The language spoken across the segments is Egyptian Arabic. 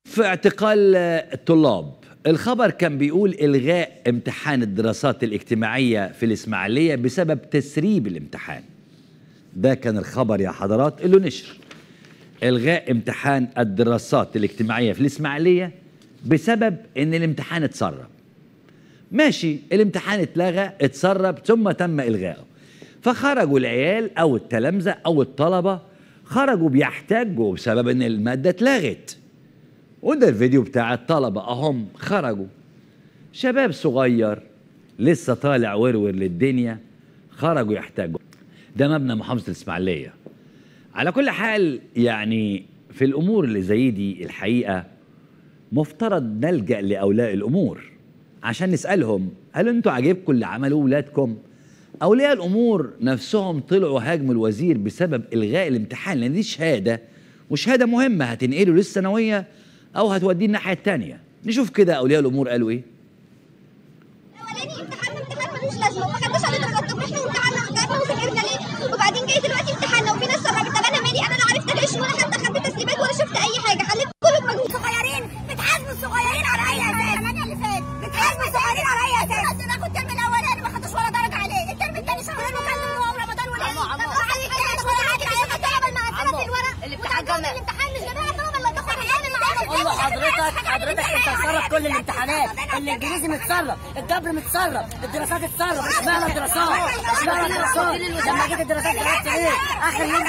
في اعتقال الطلاب الخبر كان بيقول إلغاء امتحان الدراسات الاجتماعية في الإسماعيلية بسبب تسريب الامتحان ده كان الخبر يا حضرات اللي نشر إلغاء امتحان الدراسات الاجتماعية في الإسماعيلية بسبب إن الامتحان اتسرب ماشي الامتحان اتلغى اتسرب ثم تم إلغائه فخرجوا العيال أو التلامذة أو الطلبة خرجوا بيحتجوا بسبب إن المادة اتلغت وده الفيديو بتاع الطلبة أهم خرجوا شباب صغير لسه طالع ورور للدنيا خرجوا يحتاجوا ده مبنى محافظة الإسماعيلية على كل حال يعني في الأمور اللي زي دي الحقيقة مفترض نلجأ لأولياء الأمور عشان نسألهم هل أنتوا عاجبكم اللي عملوه ولادكم أولياء الأمور نفسهم طلعوا هاجموا الوزير بسبب إلغاء الامتحان لأن دي شهادة وشهادة مهمة هتنقله للثانوية أو هتوديه الناحية التانية نشوف كده أولياء الأمور قالوا إيه الاولاني امتحان امتحان ملوش لازمه وما خدناش عليه درجات طب احنا امتحاننا وتعبنا وذاكرنا ليه وبعدين جاي دلوقتي امتحاننا وفي ناس سربت طب انا مالي انا لا عرفت اغش ولا حتى خدت تسليمات ولا شفت اي حاجه حليت كله بمجهود صغيرين بتحاسبوا الصغيرين على اي اساس الثمانيه اللي فات بتحاسبوا الصغيرين على اي اساس انا كنت الترم الاولاني ما خدتش ولا درجه عليه الترم الثاني شهرين وكان هو رمضان ولا عمو، عمو. طب واحد الثالث ولا حاجه هياخد الطلبه المقفله في الورق الامتحان وتعدوا جامع. الامتحان مش جميع الطلبه اللي تاخد ايام قول له حضرتك حضرتك انت متسرب كل الامتحانات الانجليزي متسرب الجبر متسرب الدراسات اتسرب اشمعنى الدراسات اشمعنى الدراسات لما جيت الدراسات درست ايه اخر يوم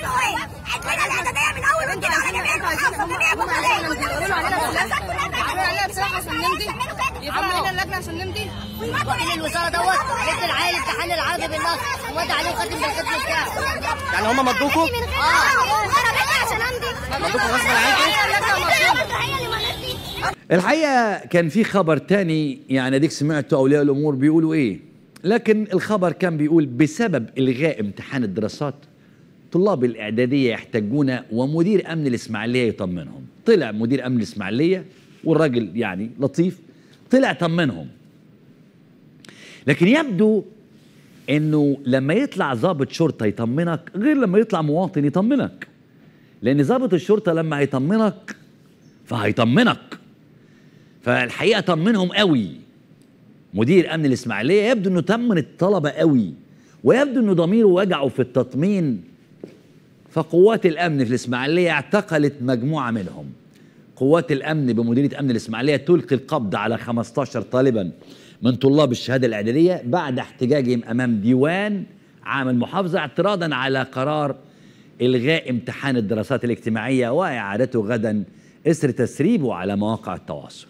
عملنا اللجنه عشان نمضي وكيل الوزاره دوت ادى العيال امتحان العربي بالنص ومضى عليه خاتم بالختم بتاعه يعني هم مضوكوا عشان امضي مضوكوا غصب عنكم الحقيقه كان في خبر تاني يعني اديك سمعتوا اولياء الامور بيقولوا ايه لكن الخبر كان بيقول بسبب الغاء امتحان الدراسات طلاب الاعداديه يحتاجون ومدير امن الاسماعيليه يطمنهم طلع مدير امن الاسماعيليه والراجل يعني لطيف طلع طمنهم لكن يبدو انه لما يطلع ضابط شرطه يطمنك غير لما يطلع مواطن يطمنك لان ضابط الشرطه لما هيطمنك فهيطمنك فالحقيقه طمنهم قوي مدير امن الاسماعيليه يبدو انه طمن الطلبه قوي ويبدو انه ضميره وجعه في التطمين فقوات الامن في الاسماعيليه اعتقلت مجموعه منهم قوات الامن بمديريه امن الاسماعيليه تلقي القبض على 15 طالبا من طلاب الشهاده الاعداديه بعد احتجاجهم امام ديوان عام المحافظه اعتراضا على قرار الغاء امتحان الدراسات الاجتماعيه واعادته غدا اثر تسريبه على مواقع التواصل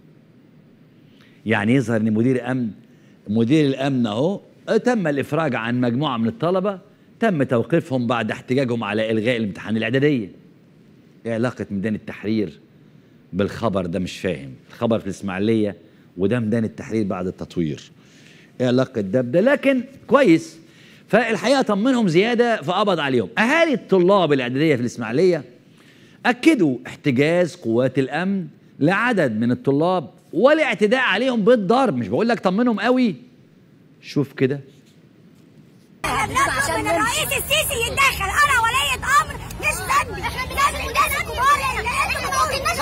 يعني يظهر ان مدير امن مدير الامن اهو تم الافراج عن مجموعه من الطلبه تم توقيفهم بعد احتجاجهم على الغاء الامتحان الاعداديه ايه علاقه ميدان التحرير بالخبر ده مش فاهم الخبر في الاسماعيليه وده ميدان التحرير بعد التطوير ايه علاقه ده بده لكن كويس فالحقيقه طمنهم زياده فقبض عليهم اهالي الطلاب الاعداديه في الاسماعيليه اكدوا احتجاز قوات الامن لعدد من الطلاب والاعتداء عليهم بالضرب مش بقول لك طمنهم قوي شوف كده نطلب من الرئيس السيسي يتدخل انا ولية امر مش ذنبي احنا بنعمل الناس الكبار لان ما قلناش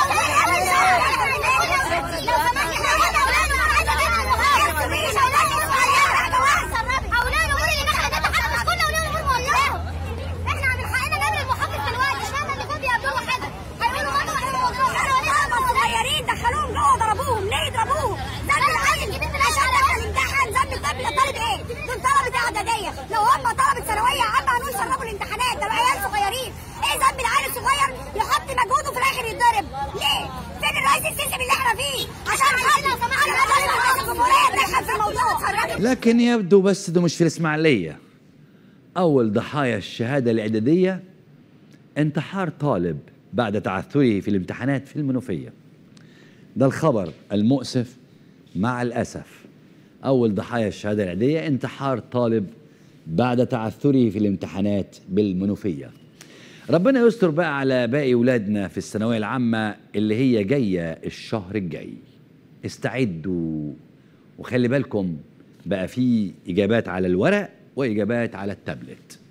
لو سمحت احنا هنا اولاد مش اولاد اولاد الامور اللي احنا نتحرك مش كل اولاد الامور مولعه احنا من حقنا نعمل المحافظ دلوقتي مش معنى ان هم بيقابلونا حاجه هيقولوا ما احنا الموضوع احنا وليهم صغيرين دخلوهم جوه ضربوهم ليه يضربوهم ذنب العيل عشان دخل امتحان ذنب الطالب طالب ايه؟ دول طلبه اعداديه لو هم طلبه ثانويه عامه هنقول سربوا الامتحانات ده عيال صغيرين ايه ذنب العيل الصغير يحط مجهوده في الاخر يتضرب ليه؟ فين الرئيس السيسي اللي احنا فيه؟ عشان خاطر لو سمحنا رئيس الجمهوريه دخل في الموضوع لكن يبدو بس ده مش في الإسماعيلية أول ضحايا الشهادة الإعدادية انتحار طالب بعد تعثره في الامتحانات في المنوفية ده الخبر المؤسف مع الأسف أول ضحايا الشهادة الإعدادية انتحار طالب بعد تعثره في الامتحانات بالمنوفية ربنا يستر بقى على باقي ولادنا في الثانوية العامة اللي هي جاية الشهر الجاي استعدوا وخلي بالكم بقى في إجابات على الورق وإجابات على التابلت